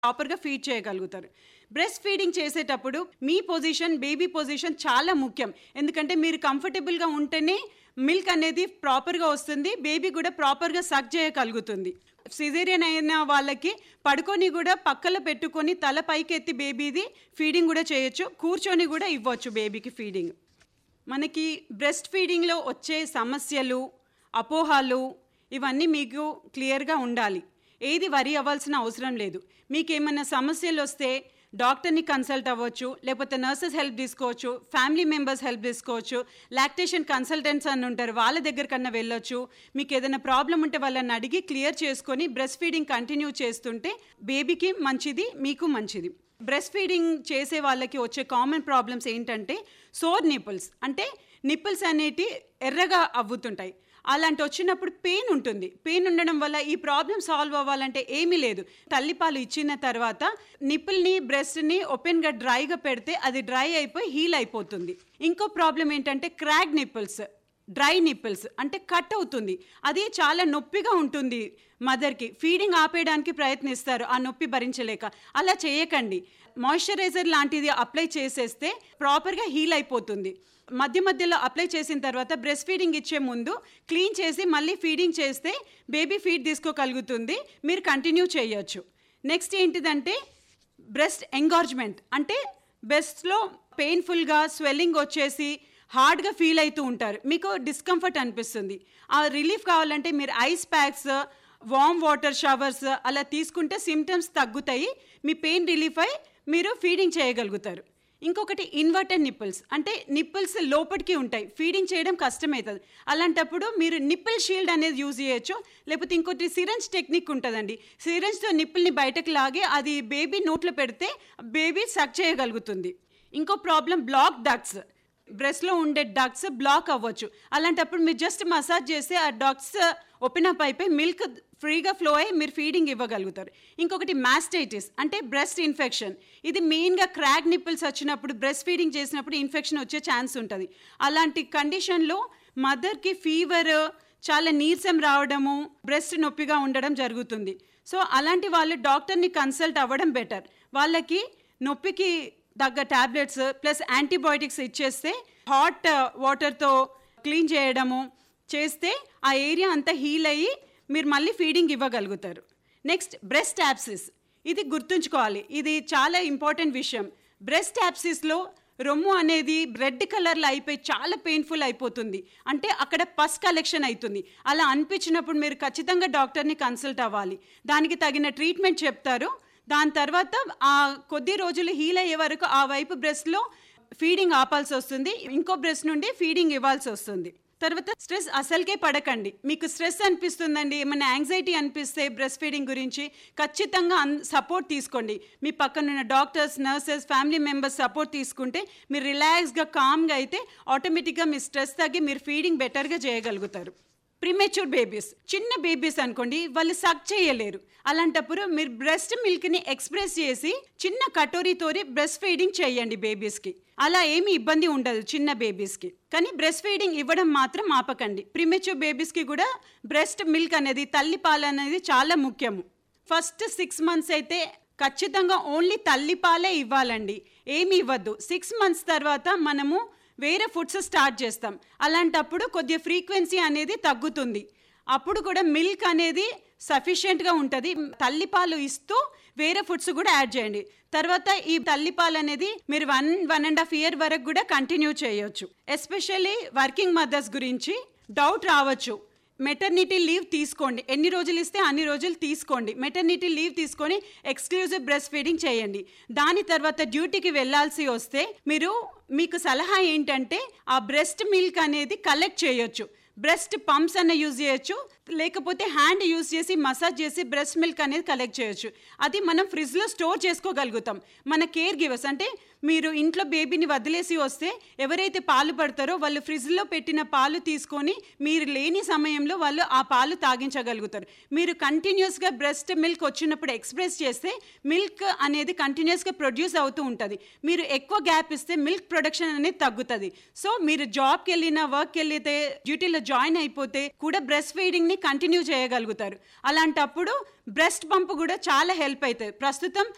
ప్రాపర్గా ఫీడ్ చేయగలుగుతారు breast feeding చేసేటప్పుడు మీ పొజిషన్ బేబీ పొజిషన్ చాలా ముఖ్యం ఎందుకంటే మీరు కంఫర్టబుల్గా ఉంటేనే మిల్క్ అనేది ప్రాపర్గా వస్తుంది బేబీ కూడా ప్రాపర్గా సక్ చేయగలుగుతుంది సిజేరియన్ అయిన వాళ్ళకి పడుకొని కూడా పక్కలో పెట్టుకొని తల పైకి ఎత్తి బేబీది ఫీడింగ్ కూడా చేయొచ్చు కూర్చొని కూడా ఇవ్వచ్చు బేబీకి ఫీడింగ్ మనకి బ్రెస్ట్ ఫీడింగ్లో వచ్చే సమస్యలు అపోహాలు ఇవన్నీ మీకు క్లియర్గా ఉండాలి ఏది వరి అవ్వాల్సిన అవసరం లేదు మీకు ఏమైనా సమస్యలు వస్తే డాక్టర్ని కన్సల్ట్ అవ్వచ్చు లేకపోతే నర్సెస్ హెల్ప్ తీసుకోవచ్చు ఫ్యామిలీ మెంబర్స్ హెల్ప్ తీసుకోవచ్చు లాక్టేషన్ కన్సల్టెంట్స్ అని ఉంటారు వాళ్ళ దగ్గర కన్నా వెళ్ళొచ్చు మీకు ఏదైనా ప్రాబ్లం ఉంటే వాళ్ళని అడిగి క్లియర్ చేసుకొని బ్రెస్ట్ ఫీడింగ్ కంటిన్యూ చేస్తుంటే బేబీకి మంచిది మీకు మంచిది బ్రెస్ట్ ఫీడింగ్ చేసే వాళ్ళకి వచ్చే కామన్ ప్రాబ్లమ్స్ ఏంటంటే సోర్ నిప్పుల్స్ అంటే నిప్పుల్స్ అనేటి ఎర్రగా అవ్వుతుంటాయి అలాంటి వచ్చినప్పుడు పెయిన్ ఉంటుంది పెయిన్ ఉండడం వల్ల ఈ ప్రాబ్లం సాల్వ్ అవ్వాలంటే ఏమీ లేదు తల్లిపాలు ఇచ్చిన తర్వాత నిప్పుల్ని బ్రెస్ట్ని ఓపెన్గా డ్రైగా పెడితే అది డ్రై అయిపోయి హీల్ అయిపోతుంది ఇంకో ప్రాబ్లం ఏంటంటే క్రాక్ నిప్పుల్స్ డ్రై నిప్పుల్స్ అంటే కట్ అవుతుంది అది చాలా నొప్పిగా ఉంటుంది మదర్కి ఫీడింగ్ ఆపేయడానికి ప్రయత్నిస్తారు ఆ నొప్పి భరించలేక అలా చేయకండి మాయిశ్చరైజర్ లాంటిది అప్లై చేసేస్తే ప్రాపర్గా హీల్ అయిపోతుంది మధ్య మధ్యలో అప్లై చేసిన తర్వాత బ్రెస్ట్ ఫీడింగ్ ఇచ్చే ముందు క్లీన్ చేసి మళ్ళీ ఫీడింగ్ చేస్తే బేబీ ఫీడ్ తీసుకోగలుగుతుంది మీరు కంటిన్యూ చేయొచ్చు నెక్స్ట్ ఏంటిదంటే బ్రెస్ట్ ఎంగార్జ్మెంట్ అంటే బ్రెస్ట్లో పెయిన్ఫుల్గా స్వెల్లింగ్ వచ్చేసి హార్డ్గా ఫీల్ అవుతూ ఉంటారు మీకు డిస్కంఫర్ట్ అనిపిస్తుంది ఆ రిలీఫ్ కావాలంటే మీరు ice packs warm water showers అలా తీసుకుంటే సిమ్టమ్స్ తగ్గుతాయి మీ పెయిన్ రిలీఫ్ అయి మీరు ఫీడింగ్ చేయగలుగుతారు ఇంకొకటి ఇన్వర్టెడ్ నిప్పుల్స్ అంటే నిప్పుల్స్ లోపలికి ఉంటాయి ఫీడింగ్ చేయడం కష్టమవుతుంది అలాంటప్పుడు మీరు నిప్పుల్ షీల్డ్ అనేది యూజ్ చేయొచ్చు లేకపోతే ఇంకోటి సిరంజ్ టెక్నిక్ ఉంటుందండి సిరంజ్తో నిప్పుల్ని బయటకు లాగి అది బేబీ నోట్లో పెడితే బేబీ సక్ చేయగలుగుతుంది ఇంకో ప్రాబ్లం బ్లాక్ డక్స్ బ్రెస్ట్లో ఉండే డక్స్ బ్లాక్ అవ్వచ్చు అలాంటప్పుడు మీరు జస్ట్ మసాజ్ చేస్తే ఆ డక్స్ ఓపెన్ అప్ అయిపోయి మిల్క్ ఫ్రీగా ఫ్లో అయ్యి మీరు ఫీడింగ్ ఇవ్వగలుగుతారు ఇంకొకటి మాస్టైటిస్ అంటే బ్రెస్ట్ ఇన్ఫెక్షన్ ఇది మెయిన్గా క్రాక్ నిప్పుల్స్ వచ్చినప్పుడు బ్రెస్ట్ ఫీడింగ్ చేసినప్పుడు ఇన్ఫెక్షన్ వచ్చే ఛాన్స్ ఉంటుంది అలాంటి కండిషన్లో మదర్కి ఫీవర్ చాలా నీరసం రావడము బ్రెస్ట్ నొప్పిగా ఉండడం జరుగుతుంది సో అలాంటి వాళ్ళు డాక్టర్ని కన్సల్ట్ అవ్వడం బెటర్ వాళ్ళకి నొప్పికి తగ్గ టాబ్లెట్స్ ప్లస్ యాంటీబయాటిక్స్ ఇచ్చేస్తే హాట్ వాటర్తో క్లీన్ చేయడము చేస్తే ఆ ఏరియా అంతా హీల్ అయ్యి మీరు మళ్ళీ ఫీడింగ్ ఇవ్వగలుగుతారు నెక్స్ట్ బ్రెస్ట్ యాప్సిస్ ఇది గుర్తుంచుకోవాలి ఇది చాలా ఇంపార్టెంట్ విషయం బ్రెస్ట్ యాప్సిస్లో రొమ్ము అనేది రెడ్ కలర్లో అయిపోయి చాలా పెయిన్ఫుల్ అయిపోతుంది అంటే అక్కడ పస్ కలెక్షన్ అవుతుంది అలా అనిపించినప్పుడు మీరు ఖచ్చితంగా డాక్టర్ని కన్సల్ట్ అవ్వాలి దానికి తగిన ట్రీట్మెంట్ చెప్తారు దాని తర్వాత ఆ కొద్ది రోజులు హీల్ అయ్యే వరకు ఆ వైపు బ్రెస్ట్లో ఫీడింగ్ ఆపాల్సి వస్తుంది ఇంకో బ్రెస్ట్ నుండి ఫీడింగ్ ఇవ్వాల్సి వస్తుంది తర్వాత స్ట్రెస్ అసలుకే పడకండి మీకు స్ట్రెస్ అనిపిస్తుందండి ఏమైనా యాంగ్జైటీ అనిపిస్తే బ్రెస్ట్ ఫీడింగ్ గురించి ఖచ్చితంగా అన్ సపోర్ట్ తీసుకోండి మీ పక్కన ఉన్న doctors nurses family members support తీసుకుంటే మీరు రిలాక్స్గా కామ్గా అయితే ఆటోమేటిక్గా మీ స్ట్రెస్ తగ్గి మీరు ఫీడింగ్ బెటర్గా చేయగలుగుతారు ప్రిమెచ్యూర్ బేబీస్ చిన్న బేబీస్ అనుకోండి వాళ్ళు సక్ చేయలేరు అలాంటప్పుడు మీరు బ్రెస్ట్ మిల్క్ని ఎక్స్ప్రెస్ చేసి చిన్న కటోరీతోని బ్రెస్ట్ ఫీడింగ్ చేయండి బేబీస్కి అలా ఏమి ఇబ్బంది ఉండదు చిన్న బేబీస్కి కానీ బ్రెస్ట్ ఫీడింగ్ ఇవ్వడం మాత్రం ఆపకండి ప్రిమెచ్యూర్ బేబీస్కి కూడా బ్రెస్ట్ మిల్క్ అనేది తల్లి పాలు అనేది చాలా ముఖ్యము ఫస్ట్ సిక్స్ మంత్స్ అయితే ఖచ్చితంగా ఓన్లీ తల్లి పాలే ఇవ్వాలండి ఏమి ఇవ్వద్దు సిక్స్ మంత్స్ తర్వాత మనము వేరే ఫుడ్స్ స్టార్ట్ చేస్తాం అలాంటప్పుడు కొద్దిగా ఫ్రీక్వెన్సీ అనేది తగ్గుతుంది అప్పుడు కూడా మిల్క్ అనేది సఫిషియెంట్గా ఉంటుంది తల్లిపాలు ఇస్తూ వేరే ఫుడ్స్ కూడా యాడ్ చేయండి తర్వాత ఈ తల్లిపాలు అనేది మీరు one one and half year వరకు కూడా కంటిన్యూ చేయొచ్చు ఎస్పెషల్లీ వర్కింగ్ మదర్స్ గురించి డౌట్ రావచ్చు మెటర్నిటీ లీవ్ తీసుకోండి ఎన్ని రోజులు ఇస్తే అన్ని రోజులు తీసుకోండి మెటర్నిటీ లీవ్ తీసుకొని ఎక్స్క్లూజివ్ బ్రెస్ట్ ఫీడింగ్ చేయండి దాని తర్వాత డ్యూటీకి వెళ్ళాల్సి వస్తే మీరు మీకు సలహా ఏంటంటే ఆ బ్రెస్ట్ మిల్క్ అనేది కలెక్ట్ చేయొచ్చు బ్రెస్ట్ పంప్స్ అన్న యూజ్ చేయొచ్చు లేకపోతే హ్యాండ్ యూజ్ చేసి మసాజ్ చేసి బ్రెస్ట్ మిల్క్ అనేది కలెక్ట్ చేయొచ్చు అది మనం ఫ్రిడ్జ్లో స్టోర్ చేసుకోగలుగుతాం మన కేర్ గివర్స్ అంటే మీరు ఇంట్లో బేబీని వదిలేసి వస్తే ఎవరైతే పాలు పడతారో వాళ్ళు ఫ్రిడ్జ్లో పెట్టిన పాలు తీసుకొని మీరు లేని సమయంలో వాళ్ళు ఆ పాలు తాగించగలుగుతారు మీరు కంటిన్యూస్గా బ్రెస్ట్ మిల్క్ వచ్చినప్పుడు ఎక్స్ప్రెస్ చేస్తే మిల్క్ అనేది కంటిన్యూస్గా ప్రొడ్యూస్ అవుతూ ఉంటుంది మీరు ఎక్కువ గ్యాప్ ఇస్తే మిల్క్ ప్రొడక్షన్ అనేది తగ్గుతుంది సో మీరు జాబ్కి వెళ్ళినా వర్క్కి వెళ్తే డ్యూటీలో జాయిన్ అయిపోతే కూడా బ్రెస్ట్ ఫీడింగ్ని కంటిన్యూ చేయగలుగుతారు అలాంటప్పుడు బ్రెస్ట్ పంప్ కూడా చాలా హెల్ప్ అవుతుంది ప్రస్తుతం